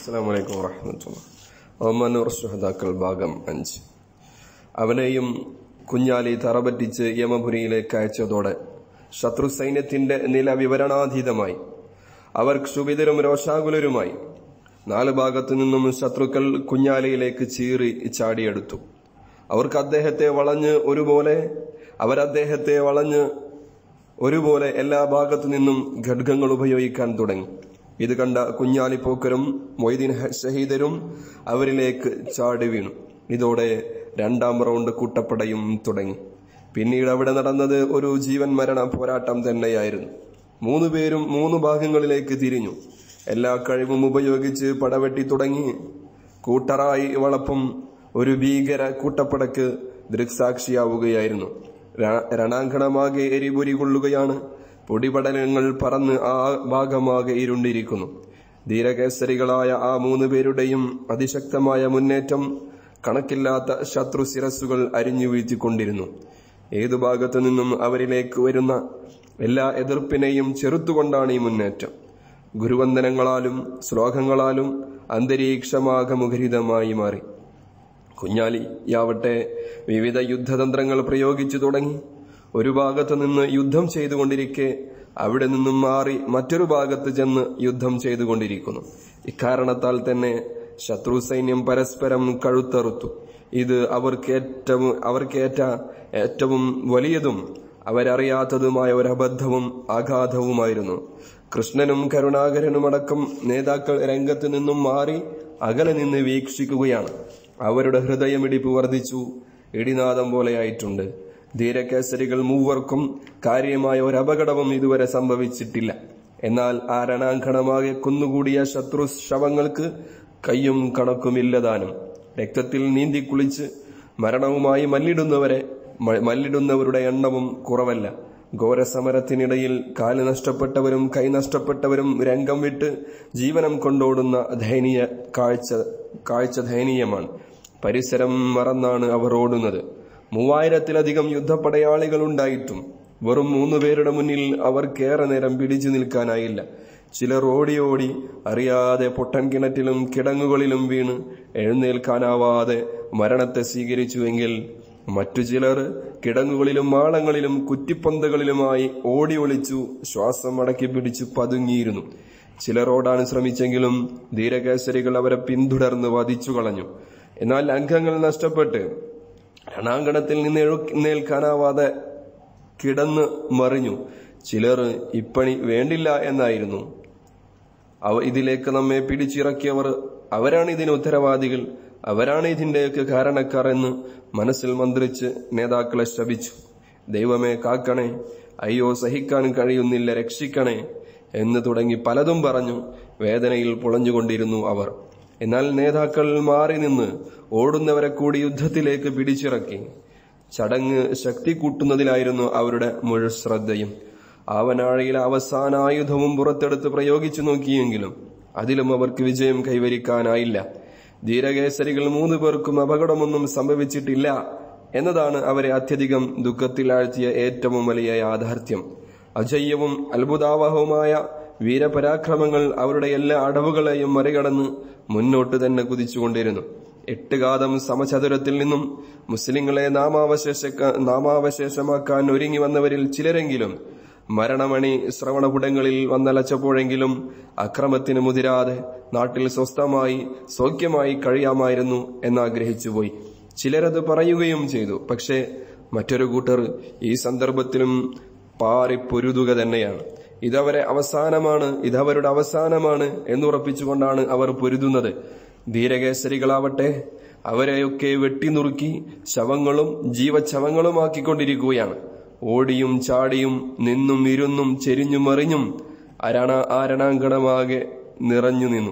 അസ്സാം വലൈക്കും വാഹമത്തുള്ള ഒമനൂർ ഷുഹദാക്കൾ ഭാഗം അഞ്ച് അവനെയും കുഞ്ഞാലി തറപറ്റിച്ച് യമപുരിയിലേക്ക് അയച്ചതോടെ ശത്രു സൈന്യത്തിന്റെ നില വിവരണാതീതമായി അവർ ക്ഷുഭിതരും രോഷാകുലരുമായി നാല് ഭാഗത്തു നിന്നും ശത്രുക്കൾ കുഞ്ഞാലിയിലേക്ക് ചീറി ചാടിയെടുത്തു അവർക്ക് അദ്ദേഹത്തെ വളഞ്ഞ് ഒരുപോലെ അവരദ്ദേഹത്തെ വളഞ്ഞ് ഒരുപോലെ എല്ലാ ഭാഗത്തു നിന്നും ഖഡ്ഗങ്ങൾ ഉപയോഗിക്കാൻ തുടങ്ങി ഇത് കണ്ട കുഞ്ഞാലിപ്പോക്കരും മൊയ്തീൻ ഷഹീദരും അവരിലേക്ക് ചാടി വീണു ഇതോടെ രണ്ടാം റൗണ്ട് കൂട്ടപ്പടയും തുടങ്ങി പിന്നീട് അവിടെ നടന്നത് ഒരു ജീവൻ മരണ പോരാട്ടം തന്നെയായിരുന്നു മൂന്ന് പേരും മൂന്ന് ഭാഗങ്ങളിലേക്ക് തിരിഞ്ഞു എല്ലാ കഴിവും ഉപയോഗിച്ച് പടവെട്ടി തുടങ്ങി കൂട്ടറായി വളപ്പം ഒരു ഭീകര കൂട്ടപ്പടക്ക് ദൃക്സാക്ഷിയാവുകയായിരുന്നു രണാങ്കണമാകെ എരിപൊരി കൊള്ളുകയാണ് പൊടിപടലങ്ങൾ പറന്ന് ആ ഭാഗമാകെ ഇരുണ്ടിരിക്കുന്നു ധീരകേസരികളായ ആ മൂന്ന് പേരുടെയും അതിശക്തമായ മുന്നേറ്റം കണക്കില്ലാത്ത ശത്രു ശിരസ്സുകൾ അരിഞ്ഞു വീഴ്ത്തിക്കൊണ്ടിരുന്നു ഏതു ഭാഗത്തു നിന്നും അവരിലേക്ക് വരുന്ന എല്ലാ എതിർപ്പിനെയും ചെറുത്തുകൊണ്ടാണ് ഈ മുന്നേറ്റം ഗുരുവന്ദനങ്ങളാലും ശ്ലോകങ്ങളാലും അന്തരീക്ഷമാകെ മുഖരിതമായി മാറി കുഞ്ഞാലിയാവട്ടെ വിവിധ യുദ്ധതന്ത്രങ്ങൾ പ്രയോഗിച്ചു തുടങ്ങി ഒരു ഭാഗത്ത് നിന്ന് യുദ്ധം ചെയ്തുകൊണ്ടിരിക്കെ അവിടെ നിന്നും മാറി മറ്റൊരു ഭാഗത്ത് ചെന്ന് യുദ്ധം ചെയ്തുകൊണ്ടിരിക്കുന്നു ഇക്കാരണത്താൽ തന്നെ ശത്രു സൈന്യം പരസ്പരം കഴുത്തറുത്തു ഇത് അവർക്ക് ഏറ്റവും അവർക്കേറ്റ ഏറ്റവും വലിയതും അവരറിയാത്തതുമായ ഒരു അബദ്ധവും ആഘാതവുമായിരുന്നു കൃഷ്ണനും കരുണാകരനുമടക്കം നേതാക്കൾ രംഗത്ത് നിന്നും മാറി അകലെ നിന്ന് വീക്ഷിക്കുകയാണ് അവരുടെ ഹൃദയമിടിപ്പ് വർദ്ധിച്ചു ഇടിനാദം പോലെയായിട്ടുണ്ട് ധീരകേസരികൾ മൂവർക്കും കാര്യമായ ഒരു അപകടവും ഇതുവരെ സംഭവിച്ചിട്ടില്ല എന്നാൽ ആ രണാങ്കണമാകെ കുന്നുകൂടിയ ശത്രു ശവങ്ങൾക്ക് കയ്യും കണക്കുമില്ലതാനും രക്തത്തിൽ നീന്തി കുളിച്ച് മരണവുമായി മല്ലിടുന്നവരെ മല്ലിടുന്നവരുടെ എണ്ണവും കുറവല്ല ഘോരസമരത്തിനിടയിൽ കാല് നഷ്ടപ്പെട്ടവരും കൈ നഷ്ടപ്പെട്ടവരും രംഗം വിട്ട് ജീവനം കൊണ്ടോടുന്ന ദയനീയ കാഴ്ച കാഴ്ച ദയനീയമാണ് പരിസരം മറന്നാണ് അവർ ഓടുന്നത് മൂവായിരത്തിലധികം യുദ്ധപ്പടയാളികൾ ഉണ്ടായിട്ടും വെറും മൂന്നു പേരുടെ മുന്നിൽ അവർക്കേറെ നേരം പിടിച്ചു നിൽക്കാനായില്ല ചിലർ ഓടി ഓടി അറിയാതെ പൊട്ടൻ കിണറ്റിലും കിടങ്ങുകളിലും വീണ് എഴുന്നേൽക്കാനാവാതെ മരണത്തെ സ്വീകരിച്ചുവെങ്കിൽ മറ്റു ചിലർ കിടങ്ങുകളിലും മാളങ്ങളിലും കുറ്റിപ്പന്തകളിലുമായി ഓടി ഒളിച്ചു ശ്വാസം അടക്കി പിടിച്ചു പതുങ്ങിയിരുന്നു ചിലർ ഓടാൻ ശ്രമിച്ചെങ്കിലും ധീരകേസരികൾ അവരെ പിന്തുടർന്ന് വധിച്ചു കളഞ്ഞു എന്നാൽ അംഗങ്ങൾ നഷ്ടപ്പെട്ട് രണാങ്കണത്തിൽ നിന്ന് എഴുന്നേൽക്കാനാവാതെ കിടന്ന് മറിഞ്ഞു ചിലർ ഇപ്പണി വേണ്ടില്ല എന്നായിരുന്നു അവ ഇതിലേക്ക് നമ്മെ പിടിച്ചിറക്കിയവർ അവരാണ് ഇതിന് ഉത്തരവാദികൾ അവരാണ് ഇതിന്റെയൊക്കെ കാരണക്കാർ എന്ന് മനസ്സിൽ മന്ത്രിച്ച് നേതാക്കളെ ശപിച്ചു ദൈവമേ കാക്കണേ അയ്യോ സഹിക്കാൻ കഴിയുന്നില്ല രക്ഷിക്കണേ എന്ന് തുടങ്ങി പലതും പറഞ്ഞു വേദനയിൽ പുളഞ്ഞുകൊണ്ടിരുന്നു അവർ എന്നാൽ നേതാക്കൾ മാറി നിന്ന് ഓടുന്നവരെ കൂടി യുദ്ധത്തിലേക്ക് പിടിച്ചിറക്കി ചടങ്ങ് ശക്തി കൂട്ടുന്നതിലായിരുന്നു അവരുടെ മുഴു ശ്രദ്ധയും ആവനാഴിയിലെ അവസാന ആയുധവും പുറത്തെടുത്ത് പ്രയോഗിച്ചു നോക്കിയെങ്കിലും അതിലും അവർക്ക് വിജയം കൈവരിക്കാനായില്ല ധീരകേസരികൾ മൂന്നു പേർക്കും അപകടമൊന്നും സംഭവിച്ചിട്ടില്ല എന്നതാണ് അവരെ അത്യധികം ദുഃഖത്തിലാഴ്ത്തിയ ഏറ്റവും വലിയ യാഥാർത്ഥ്യം അജയ്യവും അത്ഭുതാവഹവുമായ വീരപരാക്രമങ്ങൾ അവരുടെ എല്ലാ അടവുകളെയും മറികടന്ന് മുന്നോട്ട് തന്നെ കുതിച്ചുകൊണ്ടിരുന്നു എട്ടുകാതം സമചതുരത്തിൽ നിന്നും മുസ്ലിങ്ങളെ നാമാവശേഷ നാമാവശേഷമാക്കാൻ ഒരുങ്ങി വന്നവരിൽ ചിലരെങ്കിലും മരണമണി ശ്രവണപുടങ്ങളിൽ വന്നലച്ചപ്പോഴെങ്കിലും അക്രമത്തിന് മുതിരാതെ നാട്ടിൽ സ്വസ്ഥമായി സൗഖ്യമായി കഴിയാമായിരുന്നു എന്നാഗ്രഹിച്ചുപോയി ചിലരത് പറയുകയും ചെയ്തു പക്ഷേ മറ്റൊരു കൂട്ടർ ഈ സന്ദർഭത്തിലും പാറിപ്പൊരുതുക തന്നെയാണ് ഇതവരെ അവസാനമാണ് ഇതവരുടെ അവസാനമാണ് എന്നുറപ്പിച്ചുകൊണ്ടാണ് അവർ പൊരുതുന്നത് ധീരകേസരികളാവട്ടെ അവരെയൊക്കെ വെട്ടിനുറുക്കി ശവങ്ങളും ജീവശവങ്ങളുമാക്കിക്കൊണ്ടിരിക്കുകയാണ് ഓടിയും ചാടിയും നിന്നും ഇരുന്നും ചെരിഞ്ഞും മറിഞ്ഞും അരണ ആരണാങ്കണമാകെ നിറഞ്ഞു നിന്നു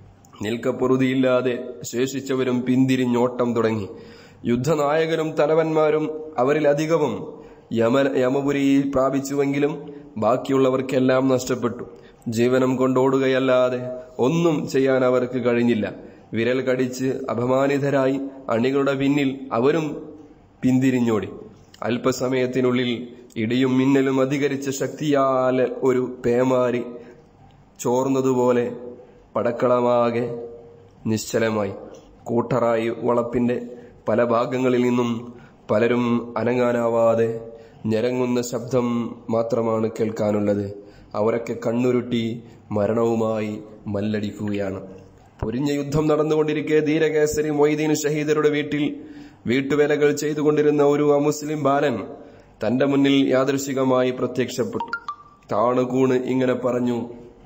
നിൽക്കപ്പൊറുതിയില്ലാതെ ശേഷിച്ചവരും പിന്തിരിഞ്ഞോട്ടം തുടങ്ങി യുദ്ധനായകരും തലവന്മാരും അവരിലധികവും യമ യമപുരി പ്രാപിച്ചുവെങ്കിലും ബാക്കിയുള്ളവർക്കെല്ലാം നഷ്ടപ്പെട്ടു ജീവനം കൊണ്ടോടുകയല്ലാതെ ഒന്നും ചെയ്യാൻ അവർക്ക് കഴിഞ്ഞില്ല വിരൽ കടിച്ച് അപമാനിതരായി അണികളുടെ പിന്നിൽ അവരും പിന്തിരിഞ്ഞോടി അല്പസമയത്തിനുള്ളിൽ ഇടിയും മിന്നലും അധികരിച്ച ശക്തിയാൽ ഒരു പേമാരി ചോർന്നതുപോലെ പടക്കളമാകെ നിശ്ചലമായി കൂട്ടറായി വളപ്പിന്റെ പല ഭാഗങ്ങളിൽ നിന്നും പലരും അനങ്ങാനാവാതെ ഞരങ്ങുന്ന ശബ്ദം മാത്രമാണ് കേൾക്കാനുള്ളത് അവരൊക്കെ കണ്ണുരുട്ടി മരണവുമായി മല്ലടിക്കുകയാണ് പൊരിഞ്ഞ യുദ്ധം നടന്നുകൊണ്ടിരിക്കെ ധീരകേസരി മൊയ്തീൻ ഷഹീദരുടെ വീട്ടിൽ വീട്ടുവേലകൾ ചെയ്തുകൊണ്ടിരുന്ന ഒരു അമുസ്ലിം ബാലൻ തന്റെ മുന്നിൽ യാദൃശികമായി പ്രത്യക്ഷപ്പെട്ടു താണുകൂണ് ഇങ്ങനെ പറഞ്ഞു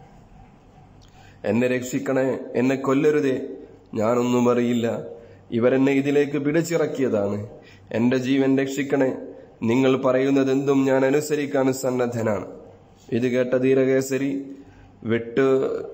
എന്നെ രക്ഷിക്കണേ എന്നെ കൊല്ലരുതേ ഞാനൊന്നും അറിയില്ല ഇവരെന്നെ ഇതിലേക്ക് പിടിച്ചിറക്കിയതാണ് എന്റെ ജീവൻ രക്ഷിക്കണേ നിങ്ങൾ പറയുന്നതെന്തും ഞാൻ അനുസരിക്കാൻ സന്നദ്ധനാണ് ഇത് കേട്ട ധീരകേസരി വെട്ട്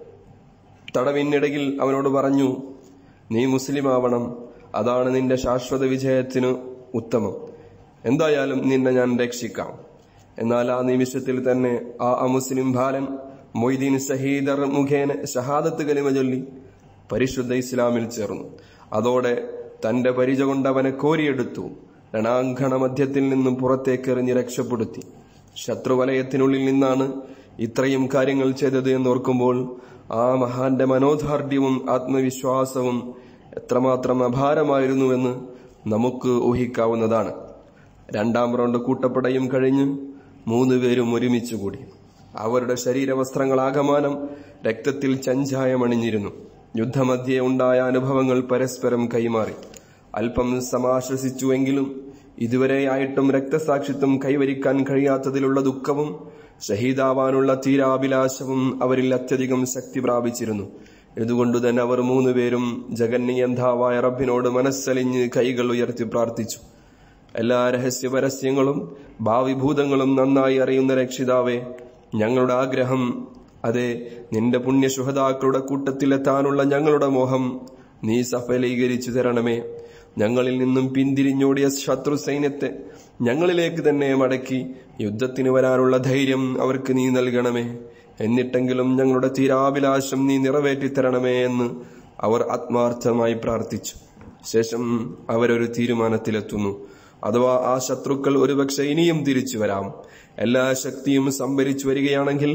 തടവിനിടയിൽ അവനോട് പറഞ്ഞു നീ മുസ്ലിം ആവണം അതാണ് നിന്റെ ശാശ്വത വിജയത്തിന് ഉത്തമം എന്തായാലും നിന്നെ ഞാൻ രക്ഷിക്കാം എന്നാൽ ആ നിമിഷത്തിൽ തന്നെ ആ അമുസ്ലിം ബാലൻ മൊയ്തീൻ ഷഹീദർ മുഖേന ഷഹാദത്ത് കലിമ ചൊല്ലി പരിശുദ്ധ ഇസ്ലാമിൽ ചേർന്നു അതോടെ തന്റെ പരിച കൊണ്ട് അവനെ കോരിയെടുത്തു രണാങ്കണ മധ്യത്തിൽ നിന്നും പുറത്തേക്കെറിഞ്ഞ് രക്ഷപ്പെടുത്തി ശത്രുവലയത്തിനുള്ളിൽ നിന്നാണ് ഇത്രയും കാര്യങ്ങൾ ചെയ്തത് എന്നോർക്കുമ്പോൾ ആ മഹാന്റെ മനോദാർഢ്യവും ആത്മവിശ്വാസവും എത്രമാത്രം അപാരമായിരുന്നുവെന്ന് നമുക്ക് ഊഹിക്കാവുന്നതാണ് രണ്ടാം റൗണ്ട് കൂട്ടപ്പടയും കഴിഞ്ഞ് മൂന്നുപേരും ഒരുമിച്ച് കൂടി അവരുടെ ശരീരവസ്ത്രങ്ങളാകമാനം രക്തത്തിൽ ചഞ്ചായമണിഞ്ഞിരുന്നു യുദ്ധമധ്യേ ഉണ്ടായ അനുഭവങ്ങൾ പരസ്പരം കൈമാറി അല്പം സമാശ്വസിച്ചുവെങ്കിലും ഇതുവരെയായിട്ടും രക്തസാക്ഷിത്വം കൈവരിക്കാൻ കഴിയാത്തതിലുള്ള ദുഃഖവും ഷഹീദാവാനുള്ള തീരാഭിലാഷവും അവരിൽ അത്യധികം ശക്തി പ്രാപിച്ചിരുന്നു ഇതുകൊണ്ടു തന്നെ അവർ മൂന്നുപേരും ജഗന്നിയന്താവായ റബ്ബിനോട് മനസ്സലിഞ്ഞ് കൈകൾ ഉയർത്തി പ്രാർത്ഥിച്ചു എല്ലാ രഹസ്യ പരസ്യങ്ങളും ഭാവിഭൂതങ്ങളും നന്നായി അറിയുന്ന രക്ഷിതാവേ ഞങ്ങളുടെ ആഗ്രഹം അതെ നിന്റെ പുണ്യശുഹതാക്കളുടെ കൂട്ടത്തിലെത്താനുള്ള ഞങ്ങളുടെ മോഹം നീ സഫലീകരിച്ചു തരണമേ ഞങ്ങളിൽ നിന്നും പിന്തിരിഞ്ഞോടിയ ശത്രു സൈന്യത്തെ ഞങ്ങളിലേക്ക് തന്നെ മടക്കി യുദ്ധത്തിന് വരാനുള്ള ധൈര്യം അവർക്ക് നീ നൽകണമേ എന്നിട്ടെങ്കിലും ഞങ്ങളുടെ തീരാഭിലാഷം നീ നിറവേറ്റിത്തരണമേ എന്ന് അവർ ആത്മാർത്ഥമായി പ്രാർത്ഥിച്ചു ശേഷം അവരൊരു തീരുമാനത്തിലെത്തുന്നു അഥവാ ആ ശത്രുക്കൾ ഒരുപക്ഷെ ഇനിയും തിരിച്ചു വരാം എല്ലാ ശക്തിയും സംഭരിച്ചു വരികയാണെങ്കിൽ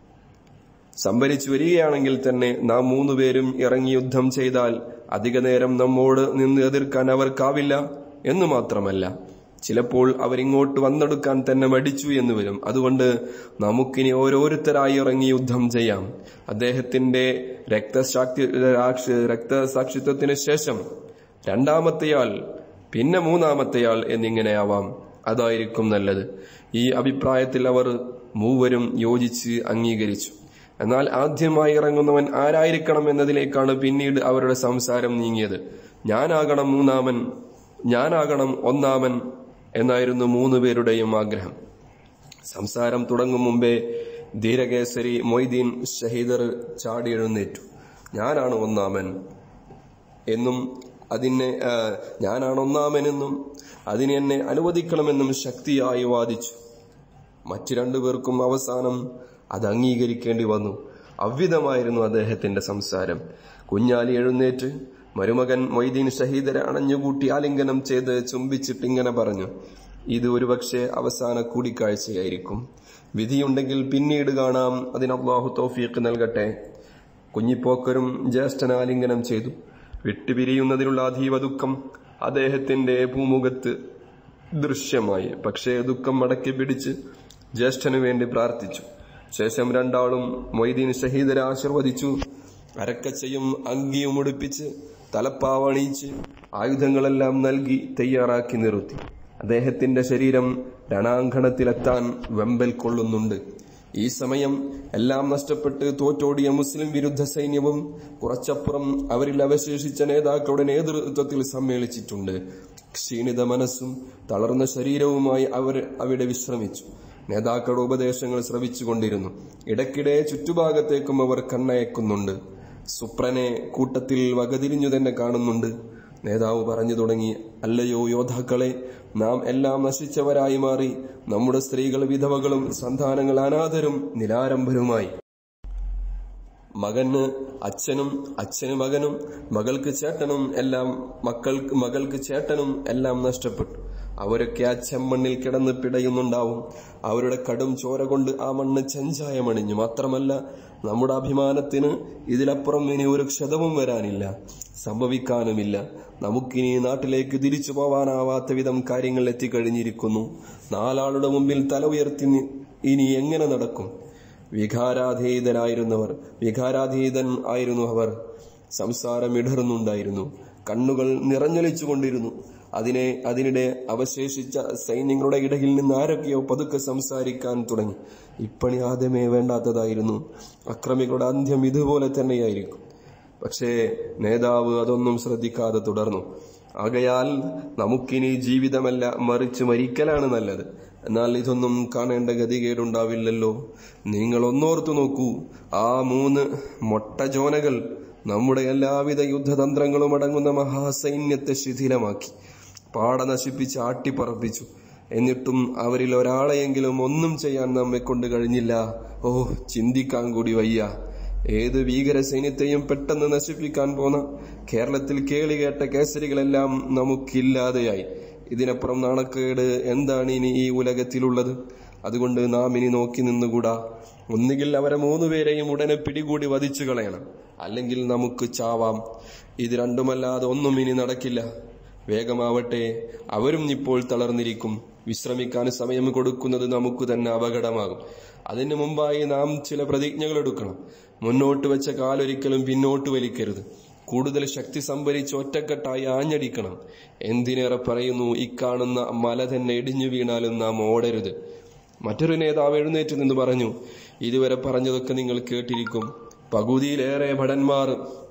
സംഭരിച്ചു വരികയാണെങ്കിൽ തന്നെ നാം മൂന്നുപേരും ഇറങ്ങി യുദ്ധം ചെയ്താൽ അധിക നേരം നമ്മോട് നിന്ന് എതിർക്കാൻ അവർക്കാവില്ല എന്ന് മാത്രമല്ല ചിലപ്പോൾ അവരിങ്ങോട്ട് വന്നെടുക്കാൻ തന്നെ മടിച്ചു എന്ന് വരും അതുകൊണ്ട് നമുക്കിനി ഓരോരുത്തരായി ഇറങ്ങി യുദ്ധം ചെയ്യാം അദ്ദേഹത്തിന്റെ രക്തസാക്ഷി രക്തസാക്ഷിത്വത്തിന് ശേഷം രണ്ടാമത്തെയാൾ പിന്നെ മൂന്നാമത്തെയാൾ എന്നിങ്ങനെയാവാം അതായിരിക്കും നല്ലത് ഈ അഭിപ്രായത്തിൽ അവർ മൂവരും യോജിച്ച് അംഗീകരിച്ചു എന്നാൽ ആദ്യമായി ഇറങ്ങുന്നവൻ ആരായിരിക്കണം എന്നതിലേക്കാണ് പിന്നീട് അവരുടെ സംസാരം നീങ്ങിയത് ഞാനാകണം മൂന്നാമൻ ഞാനാകണം ഒന്നാമൻ എന്നായിരുന്നു മൂന്നു പേരുടെയും ആഗ്രഹം സംസാരം തുടങ്ങും മുമ്പേ ധീരകേസരി മൊയ്തീൻ ഷഹീദർ ചാടി എഴുന്നേറ്റു ഞാനാണ് ഒന്നാമൻ എന്നും അതിനെ ആ, ഞാനാണ് ഒന്നാമനെന്നും അതിനെ എന്നെ അനുവദിക്കണമെന്നും ശക്തിയായി വാദിച്ചു മറ്റു രണ്ടുപേർക്കും അവസാനം അത് അംഗീകരിക്കേണ്ടി വന്നു അവ്വിധമായിരുന്നു അദ്ദേഹത്തിന്റെ സംസാരം കുഞ്ഞാലി എഴുന്നേറ്റ് മരുമകൻ മൊയ്തീൻ ഷഹീദരെ അണഞ്ഞുകൂട്ടി ആലിംഗനം ചെയ്ത് ചുംബിച്ചിട്ടിങ്ങനെ പറഞ്ഞു ഇത് ഒരുപക്ഷെ അവസാന കൂടിക്കാഴ്ചയായിരിക്കും വിധിയുണ്ടെങ്കിൽ പിന്നീട് കാണാം അതിന് അള്ളാഹു തൗഫീഖ് നൽകട്ടെ കുഞ്ഞിപ്പോക്കരും ജ്യേഷ്ഠൻ ആലിംഗനം ചെയ്തു വിട്ടുപിരിയുന്നതിനുള്ള അതീവ ദുഃഖം അദ്ദേഹത്തിന്റെ ഭൂമുഖത്ത് ദൃശ്യമായി പക്ഷേ ദുഃഖം മടക്കി പിടിച്ച് ജ്യേഷ്ഠനു വേണ്ടി പ്രാർത്ഥിച്ചു ശേഷം രണ്ടാളും മൊയ്തീൻ ഷഹീദരെ ആശീർവദിച്ചു അരക്കച്ചയും അങ്കിയും ഉടുപ്പിച്ച് തലപ്പാവണിയിച്ച് ആയുധങ്ങളെല്ലാം നൽകി തയ്യാറാക്കി നിർത്തി അദ്ദേഹത്തിന്റെ ശരീരം രണാങ്കണത്തിലെത്താൻ വെമ്പൽ കൊള്ളുന്നുണ്ട് ഈ സമയം എല്ലാം നഷ്ടപ്പെട്ട് തോറ്റോടിയ മുസ്ലിം വിരുദ്ധ സൈന്യവും കുറച്ചപ്പുറം അവരിൽ അവശേഷിച്ച നേതാക്കളുടെ നേതൃത്വത്തിൽ സമ്മേളിച്ചിട്ടുണ്ട് ക്ഷീണിത മനസ്സും തളർന്ന ശരീരവുമായി അവർ അവിടെ വിശ്രമിച്ചു നേതാക്കളുടെ ഉപദേശങ്ങൾ ശ്രവിച്ചുകൊണ്ടിരുന്നു ഇടയ്ക്കിടെ ചുറ്റുഭാഗത്തേക്കും അവർ കണ്ണയക്കുന്നുണ്ട് സുപ്രനെ കൂട്ടത്തിൽ വകതിരിഞ്ഞു തന്നെ കാണുന്നുണ്ട് നേതാവ് പറഞ്ഞു തുടങ്ങി അല്ലയോ യോദ്ധാക്കളെ നാം എല്ലാം നശിച്ചവരായി മാറി നമ്മുടെ സ്ത്രീകൾ വിധവകളും സന്താനങ്ങൾ അനാഥരും നിലാരംഭരുമായി മകന് അച്ഛനും അച്ഛന് മകനും മകൾക്ക് ചേട്ടനും എല്ലാം മക്കൾക്ക് മകൾക്ക് ചേട്ടനും എല്ലാം നഷ്ടപ്പെട്ടു അവരൊക്കെ ആ ചെമ്മണ്ണിൽ കിടന്ന് പിടയുന്നുണ്ടാവും അവരുടെ കടും ചോര കൊണ്ട് ആ മണ്ണ് ചെഞ്ചായമണിഞ്ഞു മാത്രമല്ല നമ്മുടെ അഭിമാനത്തിന് ഇതിലപ്പുറം ഇനി ഒരു ക്ഷതവും വരാനില്ല സംഭവിക്കാനുമില്ല നമുക്കിനി നാട്ടിലേക്ക് തിരിച്ചു പോവാനാവാത്ത വിധം കാര്യങ്ങൾ എത്തിക്കഴിഞ്ഞിരിക്കുന്നു നാലാളുടെ മുമ്പിൽ തല ഉയർത്തി നി- ഇനി എങ്ങനെ നടക്കും വികാരാധീതനായിരുന്നവർ വികാരാധീതൻ ആയിരുന്നു അവർ സംസാരം ഇടറുന്നുണ്ടായിരുന്നു കണ്ണുകൾ നിറഞ്ഞൊലിച്ചുകൊണ്ടിരുന്നു അതിനെ അതിനിടെ അവശേഷിച്ച സൈന്യങ്ങളുടെ ഇടയിൽ നിന്ന് ആരൊക്കെയോ പതുക്കെ സംസാരിക്കാൻ തുടങ്ങി ഇപ്പണി ആദ്യമേ വേണ്ടാത്തതായിരുന്നു അക്രമികളുടെ അന്ത്യം ഇതുപോലെ തന്നെയായിരിക്കും പക്ഷേ നേതാവ് അതൊന്നും ശ്രദ്ധിക്കാതെ തുടർന്നു ആകയാൽ നമുക്കിനി ജീവിതമല്ല മറിച്ച് മരിക്കലാണ് നല്ലത് എന്നാൽ ഇതൊന്നും കാണേണ്ട ഗതികേടുണ്ടാവില്ലല്ലോ നിങ്ങൾ ഒന്നോർത്തു നോക്കൂ ആ മൂന്ന് മൊട്ടജോനകൾ നമ്മുടെ എല്ലാവിധ യുദ്ധതന്ത്രങ്ങളും അടങ്ങുന്ന മഹാസൈന്യത്തെ ശിഥിലമാക്കി പാട നശിപ്പിച്ച് ആട്ടിപ്പറപ്പിച്ചു എന്നിട്ടും അവരിൽ ഒരാളെയെങ്കിലും ഒന്നും ചെയ്യാൻ നമ്മെ കൊണ്ട് കഴിഞ്ഞില്ല ഓ ചിന്തിക്കാൻ കൂടി വയ്യ ഏത് ഭീകര സൈന്യത്തെയും പെട്ടെന്ന് നശിപ്പിക്കാൻ പോന്ന കേരളത്തിൽ കേളി കേട്ട കേസരികളെല്ലാം നമുക്കില്ലാതെയായി ഇതിനപ്പുറം നാണക്കേട് എന്താണ് ഇനി ഈ ഉലകത്തിലുള്ളത് അതുകൊണ്ട് നാം ഇനി നോക്കി നിന്നുകൂടാ ഒന്നുകിൽ അവരെ മൂന്നുപേരെയും ഉടനെ പിടികൂടി വധിച്ചു കളയണം അല്ലെങ്കിൽ നമുക്ക് ചാവാം ഇത് രണ്ടുമല്ലാതെ ഒന്നും ഇനി നടക്കില്ല വേഗമാവട്ടെ അവരും ഇപ്പോൾ തളർന്നിരിക്കും വിശ്രമിക്കാൻ സമയം കൊടുക്കുന്നത് നമുക്ക് തന്നെ അപകടമാകും അതിനു മുമ്പായി നാം ചില പ്രതിജ്ഞകൾ എടുക്കണം മുന്നോട്ട് വെച്ച കാലൊരിക്കലും പിന്നോട്ട് വലിക്കരുത് കൂടുതൽ ശക്തി സംഭരിച്ച് ഒറ്റക്കെട്ടായി ആഞ്ഞടിക്കണം എന്തിനേറെ പറയുന്നു ഇക്കാണുന്ന മല തന്നെ ഇടിഞ്ഞു വീണാലും നാം ഓടരുത് മറ്റൊരു നേതാവ് എഴുന്നേറ്റ് നിന്ന് പറഞ്ഞു ഇതുവരെ പറഞ്ഞതൊക്കെ നിങ്ങൾ കേട്ടിരിക്കും പകുതിയിലേറെ ഭടന്മാർ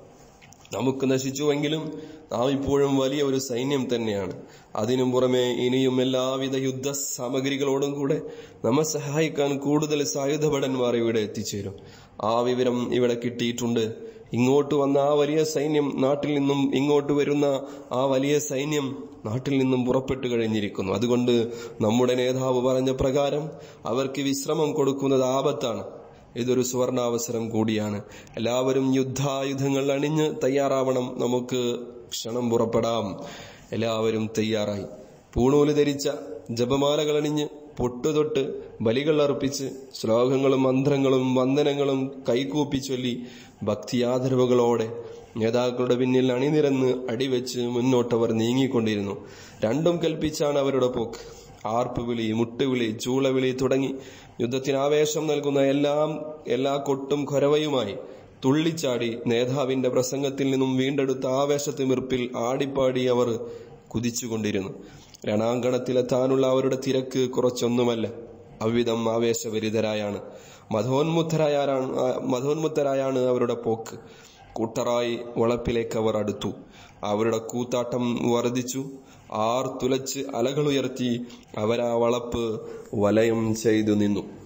നമുക്ക് നശിച്ചുവെങ്കിലും നാം ഇപ്പോഴും വലിയ ഒരു സൈന്യം തന്നെയാണ് അതിനും പുറമെ ഇനിയും എല്ലാവിധ യുദ്ധ സാമഗ്രികളോടും കൂടെ നമ്മെ സഹായിക്കാൻ കൂടുതൽ സായുധ ഭടന്മാർ ഇവിടെ എത്തിച്ചേരും ആ വിവരം ഇവിടെ കിട്ടിയിട്ടുണ്ട് ഇങ്ങോട്ട് വന്ന ആ വലിയ സൈന്യം നാട്ടിൽ നിന്നും ഇങ്ങോട്ട് വരുന്ന ആ വലിയ സൈന്യം നാട്ടിൽ നിന്നും പുറപ്പെട്ടു കഴിഞ്ഞിരിക്കുന്നു അതുകൊണ്ട് നമ്മുടെ നേതാവ് പറഞ്ഞ പ്രകാരം അവർക്ക് വിശ്രമം കൊടുക്കുന്നത് ആപത്താണ് ഇതൊരു സുവർണാവസരം കൂടിയാണ് എല്ലാവരും യുദ്ധായുധങ്ങൾ അണിഞ്ഞ് തയ്യാറാവണം നമുക്ക് ക്ഷണം പുറപ്പെടാം എല്ലാവരും തയ്യാറായി പൂണൂല് ധരിച്ച ജപമാലകൾ അണിഞ്ഞ് പൊട്ടുതൊട്ട് ബലികൾ അർപ്പിച്ച് ശ്ലോകങ്ങളും മന്ത്രങ്ങളും വന്ദനങ്ങളും കൈകൂപ്പി ചൊല്ലി ഭക്തിയാദരവുകളോടെ നേതാക്കളുടെ പിന്നിൽ അണിനിരന്ന് അടിവെച്ച് മുന്നോട്ടവർ നീങ്ങിക്കൊണ്ടിരുന്നു രണ്ടും കൽപ്പിച്ചാണ് അവരുടെ പോക്ക് ആർപ്പുവിളി മുട്ടുവിളി ചൂളവിളി തുടങ്ങി യുദ്ധത്തിന് ആവേശം നൽകുന്ന എല്ലാം എല്ലാ കൊട്ടും കൊരവയുമായി തുള്ളിച്ചാടി നേതാവിന്റെ പ്രസംഗത്തിൽ നിന്നും വീണ്ടെടുത്ത ആവേശത്തിമിർപ്പിൽ ആടിപ്പാടി അവർ കുതിച്ചുകൊണ്ടിരുന്നു രണാങ്കണത്തിലെത്താനുള്ള അവരുടെ തിരക്ക് കുറച്ചൊന്നുമല്ല അവിധം ആവേശഭരിതരായാണ് മതോന്മുദ്ധരായാണ് മതോന്മുദ്ധരായാണ് അവരുടെ പോക്ക് കൂട്ടറായി വളപ്പിലേക്ക് അവർ അടുത്തു അവരുടെ കൂത്താട്ടം വർദ്ധിച്ചു ആർ തുലച്ച് അലകളുയർത്തി അവരാ വളപ്പ് വലയം ചെയ്തു നിന്നു